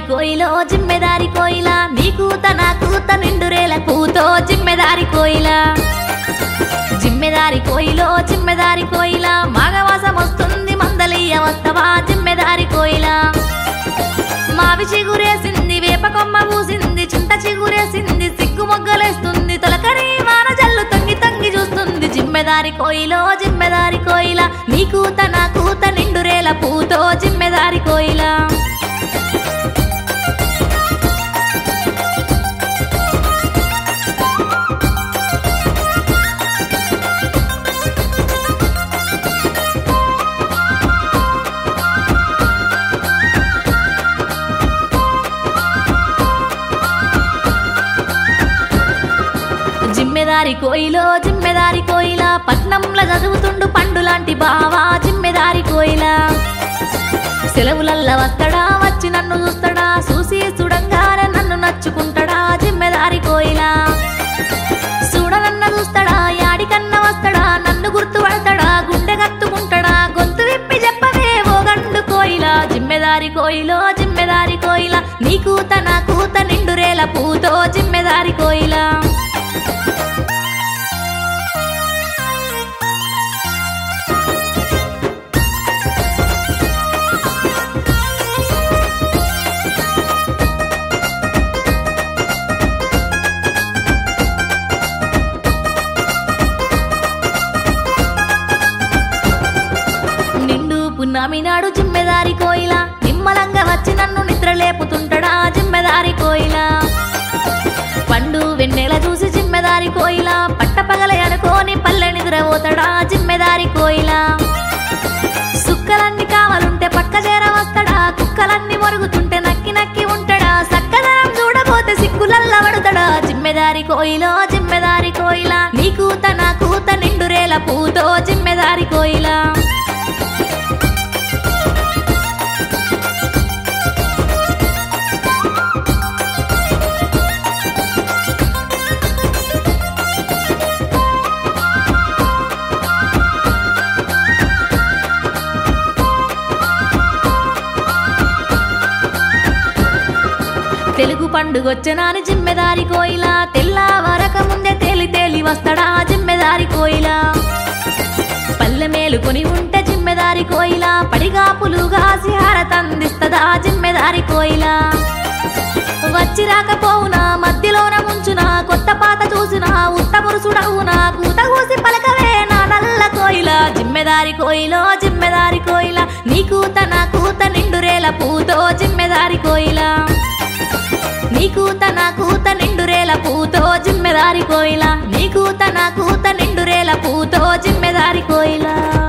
కోయిలో జిమ్మెదారి కోయిలా నీ కూత నా కూత నిండురేల కూతో జిమ్మెదారి కోయిలా జిమ్మెదారి కోయిలో జిమ్మెదారి కోయిలా మాఘవాసం వస్తుంది మందలియ వస్తవా జిమ్మెదారి కోయిలా మావి చిగురేసింది వేప కొమ్మ పూసింది చింత చిగురేసింది సిగ్గు మొగ్గలేస్తుంది తొలకరి వాన జల్లు తొంగి తొంగి చూస్తుంది జిమ్మెదారి కోయిలో జిమ్మెదారి కోయిలా నీ కూత నా కూత నిండురేల పూతో జిమ్మెదారి కోయిలా జిమ్మెదారి కోయిలో జిమ్మెదారి కోయిలా పట్నంలో చదువుతుండు పండు లాంటి బావా జిమ్మెదారి కోయిలా సెలవులల్ల వస్తాడా వచ్చి నన్ను చూస్తాడా చూసి చూడంగానే నన్ను నచ్చుకుంటాడా జిమ్మెదారి కోయిలా చూడనన్న చూస్తాడా యాడికన్నా వస్తాడా నన్ను గుర్తుపడతాడా గుండె కత్తుకుంటాడా గొంతు విప్పి చెప్పవే ఓ గండు కోయిలా జిమ్మెదారి కోయిలో జిమ్మెదారి కోయిలా నీ కూత నా కూత నిండురేల పూతో జిమ్మెదారి కోయిలా నిండు పున్నమి నాడు జిమ్మెదారి కోయిలా నిమ్మలంగా వచ్చి నన్ను నిద్ర లేపుతుంటడా జిమ్మెదారి కోయిలా పండు వెన్నెల చూసి జిమ్మెదారి కోయిలా పట్టపగలే అనుకోని పల్లె నిద్రపోతాడా జిమ్మెదారి కోయిలా సుక్కలన్నీ కావాలుంటే పక్క చేర వస్తాడా కుక్కలన్నీ మొరుగుతుంటే నక్కి నక్కి ఉంటాడా సక్కదనం చూడబోతే సిగ్గులల్ల పడుతాడా జిమ్మెదారి కోయిలో జిమ్మెదారి కోయిలా నీ కూత నా కూత నిండురేల పూతో జిమ్మెదారి కోయిలా తెలుగు పండుగొచ్చనాని జిమ్మెదారి కోయిలా తెల్లవారక ముందే తేలి తేలి వస్తాడా జిమ్మెదారి కోయిలా పల్లె మేలుకొని ఉంటే జిమ్మెదారి కోయిలా పడిగాపులుగా తందిస్తదా జిమ్మెదారి కోయిలా వచ్చి రాకపోవునా మధ్యలోన ముంచునా కొత్త పాత చూసినా ఉత్త పురుషుడవునా కూత కూసి పలకవే నా నల్ల కోయిలా జిమ్మెదారి కోయిలో జిమ్మెదారి కోయిలా నీ కూత నా కూత నిండురేల పూతో జిమ్మెదారి కోయిలా నీ కూత నా కూత నిండురేల పూతో జిమ్మెదారి కోయిలా నీ కూత నా కూత నిండురేల పూతో జిమ్మెదారి కోయిలా